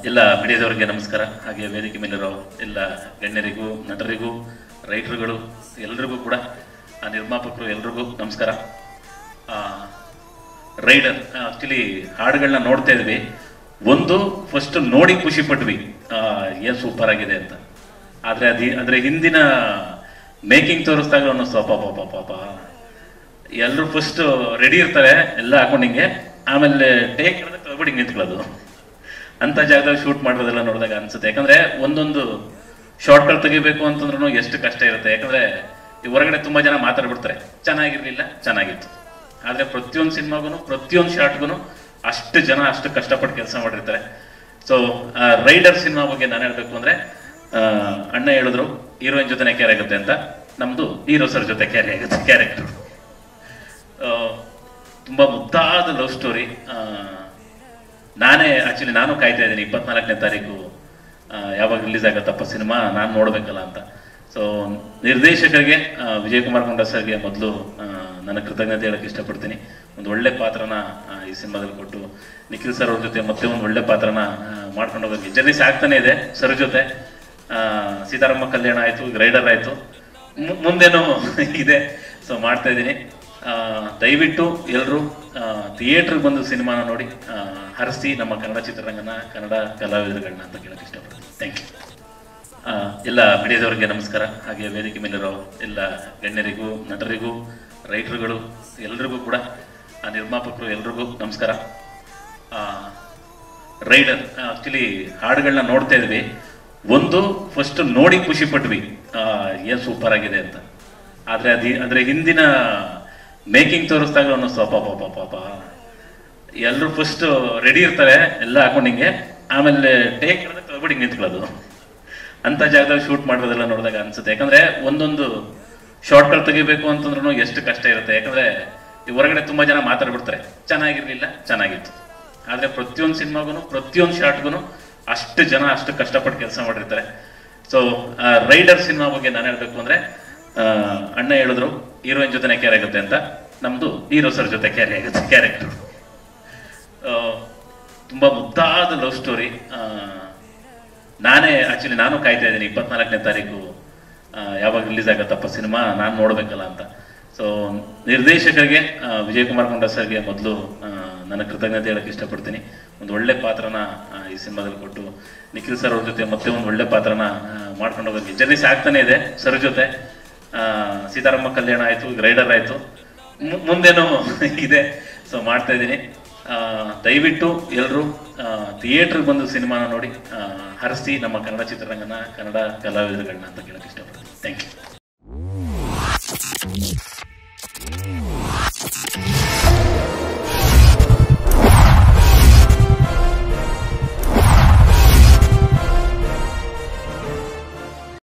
ಎಲ್ಲ ಮೀಡಿಯಾದವರಿಗೆ ನಮಸ್ಕಾರ ಹಾಗೆ ವೇದಿಕೆ ಮೇಲಿರೋ ಎಲ್ಲ ಗಣ್ಯರಿಗೂ ನಟರಿಗೂ ರೈಟರ್ಗಳು ಎಲ್ರಿಗೂ ಕೂಡ ಆ ನಿರ್ಮಾಪಕರು ಎಲ್ರಿಗೂ ನಮಸ್ಕಾರ ರೈಡರ್ ಆಕ್ಚುಲಿ ಹಾಡುಗಳನ್ನ ನೋಡ್ತಾ ಇದ್ವಿ ಒಂದು ಫಸ್ಟ್ ನೋಡಿ ಖುಷಿ ಪಟ್ವಿ ಆ, ಏನ್ ಸೂಪರ್ ಆಗಿದೆ ಅಂತ ಆದ್ರೆ ಅದಿ ಅದ್ರ ಹಿಂದಿನ ಮೇಕಿಂಗ್ ತೋರಿಸ್ದಾಗ ಅನ್ನಿಸ್ತು ಪಾಪ ಪಾಪ ಪಾಪ ಎಲ್ಲರೂ ಫಸ್ಟ್ ರೆಡಿ ಇರ್ತಾರೆ ಎಲ್ಲ ಹಾಕೊಂಡು ಹಿಂಗೆ ಆಮೇಲೆ ಟೇಕ್ ಹಿಡಿದ್ರೆ ತಗೊಬಿಡಿ ಹಿಂಗೆ ನಿಂತ್ಕೊಳ್ಳೋದು ಅಂತ ಜಾಗದಲ್ಲಿ ಶೂಟ್ ಮಾಡೋದೆಲ್ಲ ನೋಡಿದಾಗ ಅನ್ಸುತ್ತೆ ಯಾಕಂದ್ರೆ ಒಂದೊಂದು ಶಾರ್ಟ್ಗಳು ತೆಗಿಬೇಕು ಅಂತಂದ್ರೂ ಎಷ್ಟು ಕಷ್ಟ ಇರುತ್ತೆ ಯಾಕಂದ್ರೆ ಈ ಹೊರಗಡೆ ತುಂಬಾ ಜನ ಮಾತಾಡ್ಬಿಡ್ತಾರೆ ಚೆನ್ನಾಗಿರ್ಲಿಲ್ಲ ಚೆನ್ನಾಗಿತ್ತು ಆದ್ರೆ ಪ್ರತಿಯೊಂದು ಸಿನಿಮಾಗೂ ಪ್ರತಿಯೊಂದು ಶಾರ್ಟ್ಗೂ ಅಷ್ಟು ಜನ ಅಷ್ಟು ಕಷ್ಟಪಟ್ಟು ಕೆಲಸ ಮಾಡಿರ್ತಾರೆ ಸೊ ರೈಡರ್ ಸಿನಿಮಾ ಬಗ್ಗೆ ನಾನು ಹೇಳ್ಬೇಕು ಅಂದ್ರೆ ಆ, ಅಣ್ಣ ಹೇಳಿದ್ರು ಹೀರೋಯಿನ್ ಜೊತೆನೆ ಕ್ಯಾರೆ ಆಗುತ್ತೆ ಅಂತ ನಮ್ದು ಹೀರೋ ಸರ್ ಜೊತೆ ಕ್ಯಾರೆ ಆಗುತ್ತೆ ಕ್ಯಾರೆಕ್ಟರ್ ತುಂಬಾ ಮುದ್ದಾದ ಲವ್ ಸ್ಟೋರಿ ನಾನೇ ಆಕ್ಚುಲಿ ನಾನು ಕಾಯ್ತಾ ಇದ್ದೀನಿ ಇಪ್ಪತ್ನಾಲ್ಕನೇ ತಾರೀಕು ಆ, ಯಾವಾಗ ರಿಲೀಸ್ ಆಗತ್ತಪ್ಪ ಸಿನಿಮಾ ನಾನು ನೋಡ್ಬೇಕಲ್ಲ ಅಂತ ಸೊ ನಿರ್ದೇಶಕರಿಗೆ ಆ, ವಿಜಯ್ ಕುಮಾರ್ ಕೊಂಡ ಸರ್ಗೆ ಮೊದಲು ನನ್ನ ಕೃತಜ್ಞತೆ ಹೇಳಕ್ ಇಷ್ಟಪಡ್ತೀನಿ ಒಂದು ಒಳ್ಳೆ ಪಾತ್ರನ ಆ, ಈ ಸಿನಿಮಾದಲ್ಲಿ ಕೊಟ್ಟು ನಿಖಿಲ್ ಸರ್ ಅವ್ರ ಜೊತೆ ಮತ್ತೆ ಒಂದು ಒಳ್ಳೆ ಪಾತ್ರನ ಮಾಡ್ಕೊಂಡು ಹೋಗೋಕೆ ಜರ್ನಿ ಸಾಕ್ತಾನೆ ಇದೆ ಸರ್ ಜೊತೆ ಆ, ಸೀತಾರಾಮ ಕಲ್ಯಾಣ ಆಯ್ತು ಈಗ ರೈಡರ್ ಆಯ್ತು ಮು- ಮುಂದೇನೋ ಇದೆ ಸೊ ಮಾಡ್ತಾ ಇದ್ದೀನಿ ಆ, ದಯವಿಟ್ಟು ಎಲ್ಲರೂ ಥಿಯೇಟ್ರಿಗೆ ಬಂದು ಸಿನಿಮಾನ ನೋಡಿ ಆ, ಹರಿಸಿ ನಮ್ಮ ಕನ್ನಡ ಚಿತ್ರರಂಗನ ಕನ್ನಡ ಕಲಾವಿದರುಗಳನ್ನ ಅಂತ ಕೇಳಕ್ಕೆ ಇಷ್ಟಪಡ್ತೀನಿ ಥ್ಯಾಂಕ್ ಯು ಎಲ್ಲ ಮೀಡಿಯಾದವರಿಗೆ ನಮಸ್ಕಾರ ಹಾಗೆ ವೇದಿಕೆ ಮೇಲಿರೋ ಎಲ್ಲ ಗಣ್ಯರಿಗೂ ನಟರಿಗೂ ರೈಟರ್ಗಳು ಎಲ್ರಿಗೂ ಕೂಡ ಆ ನಿರ್ಮಾಪಕರು ಎಲ್ರಿಗೂ ನಮಸ್ಕಾರ ರೈಡರ್ ಆಕ್ಚುಲಿ ಹಾಡುಗಳನ್ನ ನೋಡ್ತಾ ಇದ್ವಿ ಒಂದು ಫಸ್ಟ್ ನೋಡಿ ಖುಷಿ ಪಟ್ವಿ ಆ, ಏನ್ ಸೂಪರ್ ಆಗಿದೆ ಅಂತ ಆದ್ರೆ ಅದಿ ಅದ್ರ ಹಿಂದಿನ ಮೇಕಿಂಗ್ ತೋರಿಸ್ದಾಗ ಅನ್ನಿಸ್ತು ಪಾಪ ಪಾಪ ಪಾಪ ಎಲ್ಲರೂ ಫಸ್ಟ್ ರೆಡಿ ಇರ್ತಾರೆ ಎಲ್ಲ ಹಾಕೊಂಡು ಹಿಂಗೆ ಆಮೇಲೆ ಟೇಕ್ ಹಿಡಿದ್ರೆ ತಗೊಬಿಡಿ ಹಿಂಗೆ ನಿಂತ್ಕೊಳ್ಳೋದು ಅಂತ ಜಾಗದಲ್ಲಿ ಶೂಟ್ ಮಾಡೋದೆಲ್ಲ ನೋಡಿದಾಗ ಅನ್ಸುತ್ತೆ ಯಾಕಂದ್ರೆ ಒಂದೊಂದು ಶಾರ್ಟ್ಗಳು ತೆಗಿಬೇಕು ಅಂತಂದ್ರೂ ಎಷ್ಟು ಕಷ್ಟ ಇರುತ್ತೆ ಯಾಕಂದ್ರೆ ಈ ಹೊರಗಡೆ ತುಂಬಾ ಜನ ಮಾತಾಡ್ಬಿಡ್ತಾರೆ ಚೆನ್ನಾಗಿರ್ಲಿಲ್ಲ ಚೆನ್ನಾಗಿತ್ತು ಆದ್ರೆ ಪ್ರತಿಯೊಂದು ಸಿನಿಮಾಗೂ ಪ್ರತಿಯೊಂದು ಶಾರ್ಟ್ಗೂ ಅಷ್ಟು ಜನ ಅಷ್ಟು ಕಷ್ಟಪಟ್ಟು ಕೆಲಸ ಮಾಡಿರ್ತಾರೆ ಸೊ ರೈಡರ್ ಸಿನಿಮಾ ಬಗ್ಗೆ ನಾನು ಹೇಳ್ಬೇಕು ಅಂದ್ರೆ ಆ, ಅಣ್ಣ ಹೇಳಿದ್ರು ಹೀರೋಯಿನ್ ಜೊತೆನೆ ಕ್ಯಾರೆ ಆಗುತ್ತೆ ಅಂತ ನಮ್ದು ಹೀರೋ ಸರ್ ಜೊತೆ ಕ್ಯಾರೆ ಆಗುತ್ತೆ ಕ್ಯಾರೆಕ್ಟರ್ ತುಂಬಾ ಮುದ್ದಾದ ಲವ್ ಸ್ಟೋರಿ ನಾನೇ ಆಕ್ಚುಲಿ ನಾನು ಕಾಯ್ತಾ ಇದ್ದೀನಿ ಇಪ್ಪತ್ನಾಲ್ಕನೇ ತಾರೀಕು ಆ, ಯಾವಾಗ ರಿಲೀಸ್ ಆಗತ್ತಪ್ಪ ಸಿನಿಮಾ ನಾನು ನೋಡ್ಬೇಕಲ್ಲ ಅಂತ ಸೊ ನಿರ್ದೇಶಕರಿಗೆ ಆ, ವಿಜಯ್ ಕುಮಾರ್ ಕೊಂಡ ಸರ್ಗೆ ಮೊದಲು ನನ್ನ ಕೃತಜ್ಞತೆ ಹೇಳಕ್ ಇಷ್ಟಪಡ್ತೀನಿ ಒಂದು ಒಳ್ಳೆ ಪಾತ್ರನ ಆ, ಈ ಸಿನಿಮಾದಲ್ಲಿ ಕೊಟ್ಟು ನಿಖಿಲ್ ಸರ್ ಅವ್ರ ಜೊತೆ ಮತ್ತೆ ಒಂದು ಒಳ್ಳೆ ಪಾತ್ರನ ಆ, ಮಾಡ್ಕೊಂಡು ಹೋಗೋಕೆ ಜರ್ನಿ ಸಾಕ್ತಾನೆ ಇದೆ ಸರ್ ಜೊತೆ ಆ, ಸೀತಾರಾಮ ಕಲ್ಯಾಣ ಆಯ್ತು ಈಗ ರೈಡರ್ ಆಯ್ತು ಮು- ಮುಂದೇನೋ ಇದೆ ಸೊ ಮಾಡ್ತಾ ಇದ್ದೀನಿ ಆ, ದಯವಿಟ್ಟು ಎಲ್ಲರೂ ಥಿಯೇಟ್ರಿಗೆ ಬಂದು ಸಿನಿಮಾನ ನೋಡಿ ಆ, ಹರಿಸಿ ನಮ್ಮ ಕನ್ನಡ ಚಿತ್ರರಂಗನ ಕನ್ನಡ ಕಲಾವಿದರುಗಳನ್ನ ಅಂತ ಕೇಳಕ್ಕೆ ಇಷ್ಟಪಡ್ತೀನಿ ಥ್ಯಾಂಕ್ ಯು